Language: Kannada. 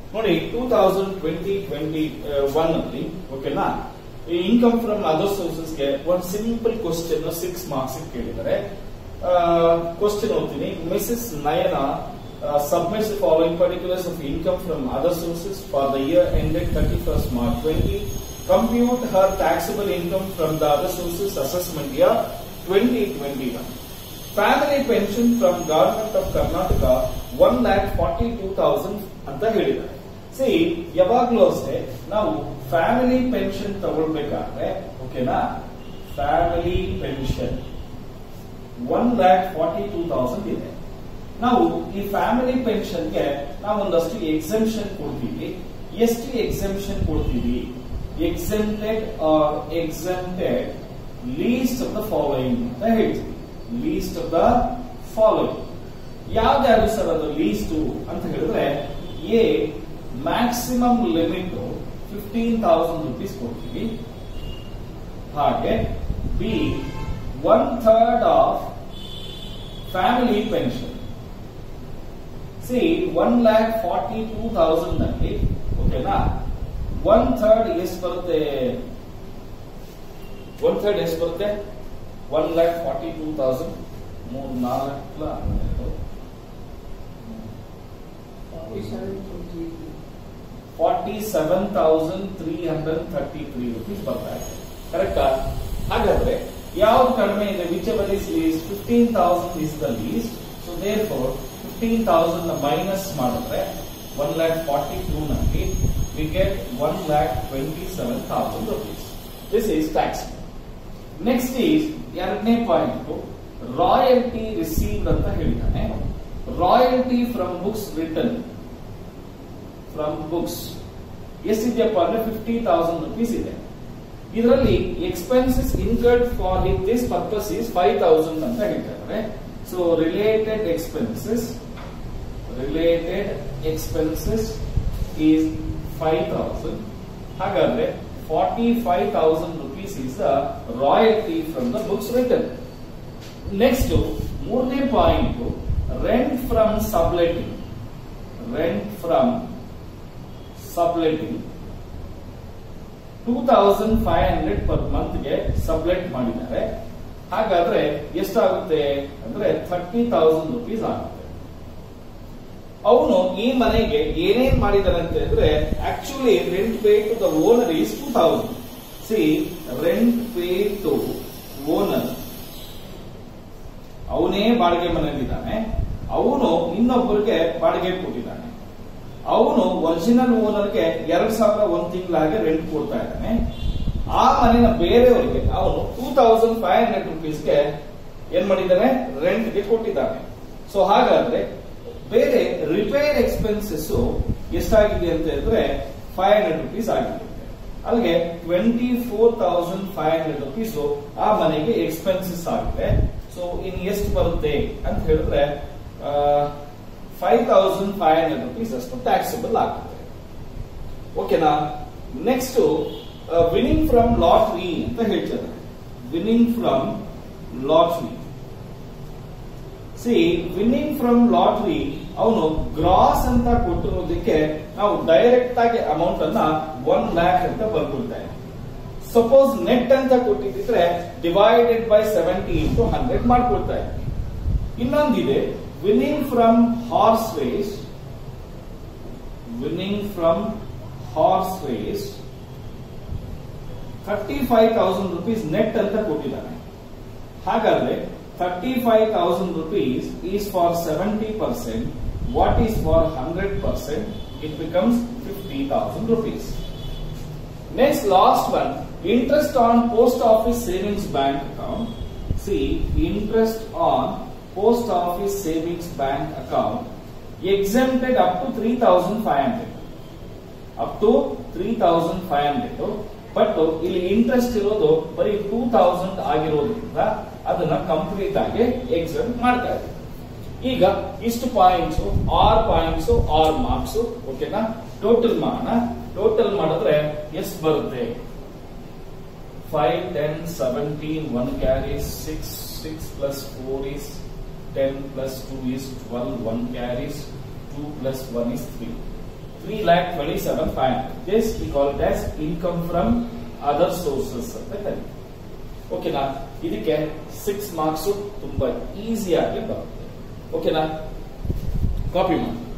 ನೋಡಿ two thousand twenty twenty one ಅಲ್ಲಿ ಓಕೆನಾ ಇನ್ಕಮ್ ಫ್ರಮ್ ಅದರ್ ಸೋರ್ಸಸ್ಗೆ ಒಂದು ಸಿಂಪಲ್ ಕ್ವಶನ್ ಸಿಕ್ಸ್ ಮಾರ್ಕ್ಸ್ ಕೇಳಿದ್ದಾರೆ ಕ್ವಶನ್ ಓದ್ತೀನಿ Mrs Nayana submits following particulars of income from other sources for the year ended thirty first March twenty compute her taxable income from the other sources assessment year twenty twenty one family pension from government of Karnataka one lakh forty two thousand ಅಂತ ಹೇಳಿದ್ದಾರೆ ಸಿ ಯಾವಾಗ್ಲೂ ಅಷ್ಟೇ ನಾವು ಫ್ಯಾಮಿಲಿ ಪೆನ್ಷನ್ ತಗೊಳ್ಬೇಕಾದ್ರೆ ಓಕೆನಾ family pension one lakh forty two thousand ಇದೆ ನಾವು ಈ ಫ್ಯಾಮಿಲಿ ಪೆನ್ಷನ್ಗೆ ನಾವು ಒಂದಷ್ಟು ಎಕ್ಸೆಂಪ್ಷನ್ ಕೊಡ್ತೀವಿ ಎಷ್ಟು ಎಕ್ಸೆಂಪ್ಷನ್ ಕೊಡ್ತೀವಿ exempted are exempted least of the following ಅಂತ ಹೇಳ್ತೀವಿ ಲೀಸ್ಟ್ ಆಫ್ ದ ಫಾಲೋಯಿಂಗ್ ಯಾವ್ದ್ಯಾವ್ದು ಸರ್ ಅದು ಲೀಸ್ಟ್ ಅಂತ ಹೇಳಿದ್ರೆ A maximum limit fifteen thousand rupees ಕೊಡ್ತೀವಿ ಹಾಗೆ B one third of family pension C one lakh forty two thousand ನಲ್ಲಿ ಓಕೆನಾ ಒನ್ ಥರ್ಡ್ ಎಷ್ಟು ಬರುತ್ತೆ ಒನ್ ಥರ್ಡ್ ಎಷ್ಟು ಬರುತ್ತೆ one lakh forty two thousand ಮೂರ್ ನಾಲ್ಕು ಹನ್ನೆರಡು forty seven thousand three hundred thirty three rupees ಬರ್ತಾ ಇದೆ ಕರೆಕ್ಟಾ ಹಾಗಾದ್ರೆ ಯಾವ್ದು ಕಡಿಮೆ ಇದೆ whichever is least fifteen thousand is the least so therefore fifteen thousand minus ಮಾಡಿದ್ರೆ ಒನ್ ಲ್ಯಾಕ್ ಫಾರ್ಟಿ ಟೂ ನಲ್ಲಿ we get one lakh twenty seven thousand rupees this is tax next is ಎರಡನೇ ಪಾಯಿಂಟ್ ರಾಯಲ್ಟಿ ರಿಸೀವ್ಡ್ ಅಂತ ಹೇಳಿದ್ದಾನೆ royalty from books return from books ಎಷ್ಟಿದೆಯಪ್ಪ ಅಂದ್ರೆ ಫಿಫ್ಟಿ ತೌಸಂಡ್ ರುಪೀಸ್ ಇದೆ ಇದರಲ್ಲಿ expenses incurred for this purpose is five thousand ಅಂತ ಹೇಳ್ತಾರೆ so related expenses related expenses is five thousand ಹಾಗಾದ್ರೆ forty five thousand rupees is the royalty from the books return next ಮೂರನೇ point rent from subletting rent from subletting two thousand five hundred per ಮಂತ್ಗೆ ಸಬ್ಲೆಟ್ ಮಾಡಿದ್ದಾರೆ ಹಾಗಾದ್ರೆ ಎಷ್ಟಾಗುತ್ತೆ ಅಂದ್ರೆ ಥರ್ಟಿ ತೌಸಂಡ್ ರುಪೀಸ್ ಆಗುತ್ತೆ ಅವನು ಈ ಮನೆಗೆ ಏನೇನ್ ಮಾಡಿದಾನೆ ಅಂತ ಹೇಳಿದ್ರೆ actually rent pay to the owner is two thousand C rent pay to owner ಅವನೇ ಬಾಡಿಗೆ ಮನೆಯಲ್ಲಿದ್ದಾನೆ ಅವನು ಇನ್ನೊಬ್ಬರಿಗೆ ಬಾಡಿಗೆ ಕೊಟ್ಟಿದ್ದಾನೆ ಅವನು ಒರಿಜಿನಲ್ ಓನರ್ಗೆ ಎರಡ್ ಸಾವಿರ ಒಂದ್ ತಿಂಗಳಾಗಿ ರೆಂಟ್ ಕೊಡ್ತಾ ಇದ್ದಾನೆ ಆ ಮನೆನ ಬೇರೆಯವರಿಗೆ ಅವನು ಟೂ ತೌಸಂಡ್ ಫೈವ್ ಹಂಡ್ರೆಡ್ ರುಪೀಸ್ಗೆ ಏನ್ ಮಾಡಿದ್ದಾನೆ ರೆಂಟ್ಗೆ ಕೊಟ್ಟಿದ್ದಾನೆ ಸೊ ಹಾಗಾದ್ರೆ ಬೇರೆ ರಿಪೇರ್ ಎಕ್ಸ್ಪೆನ್ಸಸ್ ಎಷ್ಟಾಗಿದೆ ಅಂತ ಹೇಳಿದ್ರೆ ಫೈವ್ ಹಂಡ್ರೆಡ್ ರುಪೀಸ್ ಆಗಿದೆ ಅಲ್ಲಿಗೆ twenty four thousand five hundred rupees ಆ ಮನೆಗೆ ಎಕ್ಸ್ಪೆನ್ಸಸ್ ಆಗಿದೆ ಸೊ ಇನ್ ಎಷ್ಟು ಬರುತ್ತೆ ಅಂತ ಹೇಳಿದ್ರೆ five thousand five hundred rupees ಅಷ್ಟು ಟ್ಯಾಕ್ಸಬಲ್ ಆಗುತ್ತೆ ಓಕೆನಾ ನೆಕ್ಸ್ಟ್ ವಿನಿಂಗ್ ಫ್ರಮ್ ಲಾಟ್ರಿ ಅಂತ ಹೇಳ್ತಾರೆ winning from lottery C winning from lottery ಅವನು ಗ್ರಾಸ್ ಅಂತ ಕೊಟ್ಟಿರೋದಕ್ಕೆ ನಾವು ಡೈರೆಕ್ಟ್ ಆಗಿ ಅಮೌಂಟ್ ಅನ್ನ ಒನ್ ಲ್ಯಾಕ್ ಅಂತ ಬರ್ಕೊಳ್ತಾ ಸಪೋಸ್ ನೆಟ್ ಅಂತ ಕೊಟ್ಟಿದ್ರೆ divided by seventy into hundred ಮಾಡ್ಕೊಳ್ತಾ ಇದ್ವಿ ಇನ್ನೊಂದಿದೆ winning from horse race winning from horse race thirty five thousand rupees net ಅಂತ ಕೊಟ್ಟಿದ್ದಾನೆ ಹಾಗಾದ್ರೆ thirty five thousand rupees is for seventy percent what is for hundred percent it becomes fifty thousand rupees next last one interest on post office savings bank account C interest on post office savings bank account exempted up to 3500 up to 3500 but ಇಲ್ಲಿ ಇಂಟ್ರೆಸ್ಟ್ ಇರೋದು ಬರೀ ಟೂ ತೌಸಂಡ್ ಆಗಿರೋದ್ರಿಂದ ಅದನ್ನ ಕಂಪ್ಲೀಟ್ ಆಗಿ ಎಕ್ಸಮ್ ಮಾಡ್ತಾ ಇದೆ ಈಗ ಇಷ್ಟು points are points are marks ಓಕೆನಾ ಟೋಟಲ್ ಮಾಡೋಣ ಟೋಟಲ್ ಮಾಡಿದ್ರೆ ಎಷ್ಟು ಬರುತ್ತೆ five ten seventeen one carries six six plus four is ten plus two is twelve one carries two plus one is three three lakh twenty seven five hundred this we call it as income from other sources ಅಂತ ಕರೀತೀವಿ ಓಕೆನಾ ಇದಕ್ಕೆ ಸಿಕ್ಸ್ ಮಾರ್ಕ್ಸ್ ತುಂಬಾ ಈಸಿಯಾಗಿ ಬರುತ್ತೆ ಓಕೆನಾ ಕಾಪಿ ಮಾಡಿ